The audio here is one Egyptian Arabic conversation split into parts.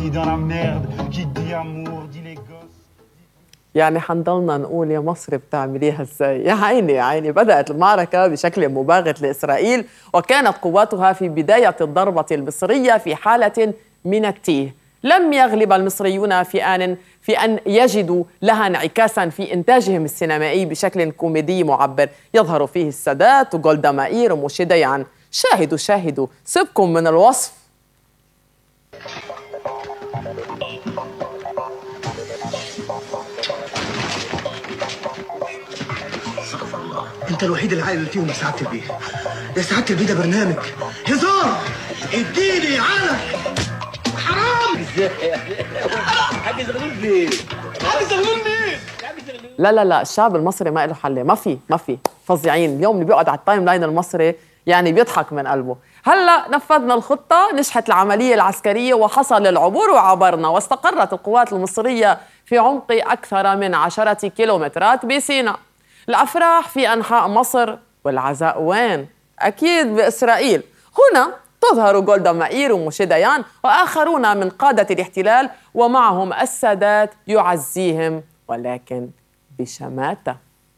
fini dans la merde. Qui dit amour, dit les gosses. يعني حنضلنا نقول يا مصر بتعمليها ازاي يا عيني يا عيني بدأت المعركة بشكل مباغت لإسرائيل وكانت قواتها في بداية الضربة المصرية في حالة من التيه لم يغلب المصريون في آن في أن يجدوا لها انعكاسا في إنتاجهم السينمائي بشكل كوميدي معبر يظهر فيه السادات وجولدا مائير وموشي ديان شاهدوا شاهدوا سيبكم من الوصف استغفر الله انت الوحيد اللي عاقل فيهم يا سعاده البيه يا سعاده البيه ده برنامج هزار اديني على حرام حاجه زغلول ليه؟ حاجه زغلول ليه؟ لا لا لا الشعب المصري ما له حل ما في ما في فظيعين اليوم اللي بيقعد على التايم لاين المصري يعني بيضحك من قلبه هلا نفذنا الخطه نجحت العمليه العسكريه وحصل العبور وعبرنا واستقرت القوات المصريه في عمق اكثر من عشرة كيلومترات بسيناء الافراح في انحاء مصر والعزاء وين اكيد باسرائيل هنا تظهر جولدا مائير وموشي ديان واخرون من قاده الاحتلال ومعهم السادات يعزيهم ولكن بشماته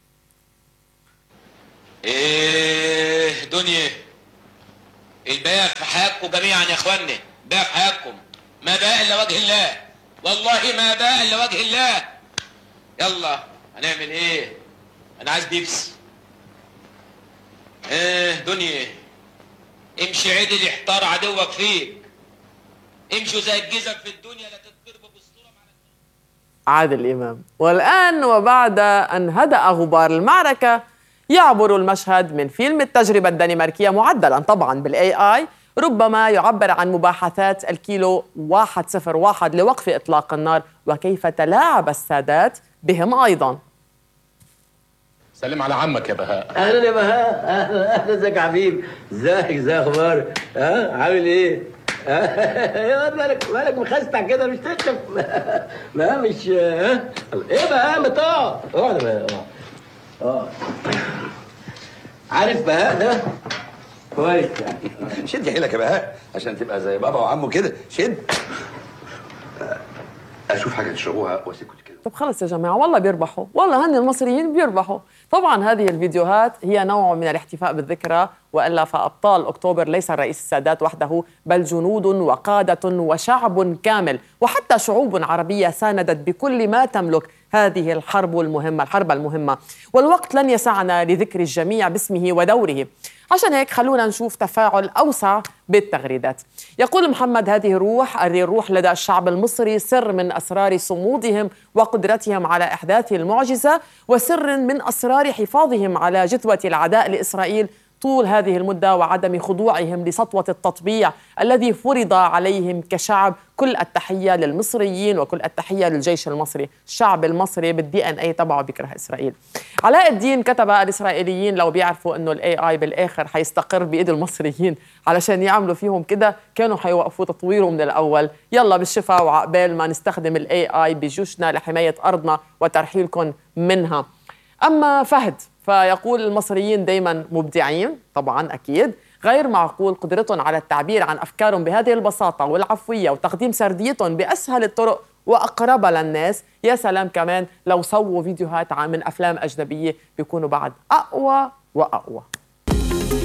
ايه دنيا الباقي في حياتكم جميعا يا اخواني باقي في حياتكم ما باقي الا وجه الله والله ما باقي الا وجه الله يلا هنعمل ايه انا عايز بيبسي ايه دنيا امشي عدل يحتار عدوك فيك امشوا زي الجزم في الدنيا لا تتضربوا بالصوره مع عادل إمام والآن وبعد أن هدأ غبار المعركة يعبر المشهد من فيلم التجربة الدنماركية معدلا طبعا بالاي اي ربما يعبر عن مباحثات الكيلو 101 لوقف إطلاق النار وكيف تلاعب السادات بهم أيضا سلم على عمك يا بهاء اهلا يا بهاء اهلا اهلا ازيك يا حبيبي ازيك ازاي اخبارك ها عامل ايه يا واد مالك مالك مخستع كده مش تشرب ما مش ها ايه بهاء ما تقعد اقعد يا بهاء اقعد اقعد عارف بهاء ده كويس يعني شد حيلك يا بهاء عشان تبقى زي بابا وعمه كده شد اشوف حاجه تشربوها واسيبكم كده طب خلص يا جماعة والله بيربحوا والله هن المصريين بيربحوا طبعا هذه الفيديوهات هي نوع من الاحتفاء بالذكرى وإلا فأبطال أكتوبر ليس الرئيس السادات وحده بل جنود وقادة وشعب كامل وحتى شعوب عربية ساندت بكل ما تملك هذه الحرب المهمة الحرب المهمة والوقت لن يسعنا لذكر الجميع باسمه ودوره عشان هيك خلونا نشوف تفاعل أوسع بالتغريدات يقول محمد هذه الروح الروح لدى الشعب المصري سر من أسرار صمودهم وقدرتهم على إحداث المعجزة وسر من أسرار حفاظهم على جثوة العداء لإسرائيل طول هذه المدة وعدم خضوعهم لسطوة التطبيع الذي فرض عليهم كشعب كل التحية للمصريين وكل التحية للجيش المصري الشعب المصري بالدي ان اي تبعه بيكره اسرائيل علاء الدين كتب الاسرائيليين لو بيعرفوا انه الاي اي بالاخر حيستقر بايد المصريين علشان يعملوا فيهم كده كانوا حيوقفوا تطويره من الاول يلا بالشفاء وعقبال ما نستخدم الاي اي بجيوشنا لحماية ارضنا وترحيلكم منها اما فهد فيقول المصريين دائما مبدعين طبعا اكيد غير معقول قدرتهم على التعبير عن افكارهم بهذه البساطه والعفويه وتقديم سرديتهم باسهل الطرق واقربها للناس يا سلام كمان لو سووا فيديوهات عن- من افلام اجنبيه بيكونوا بعد اقوى واقوى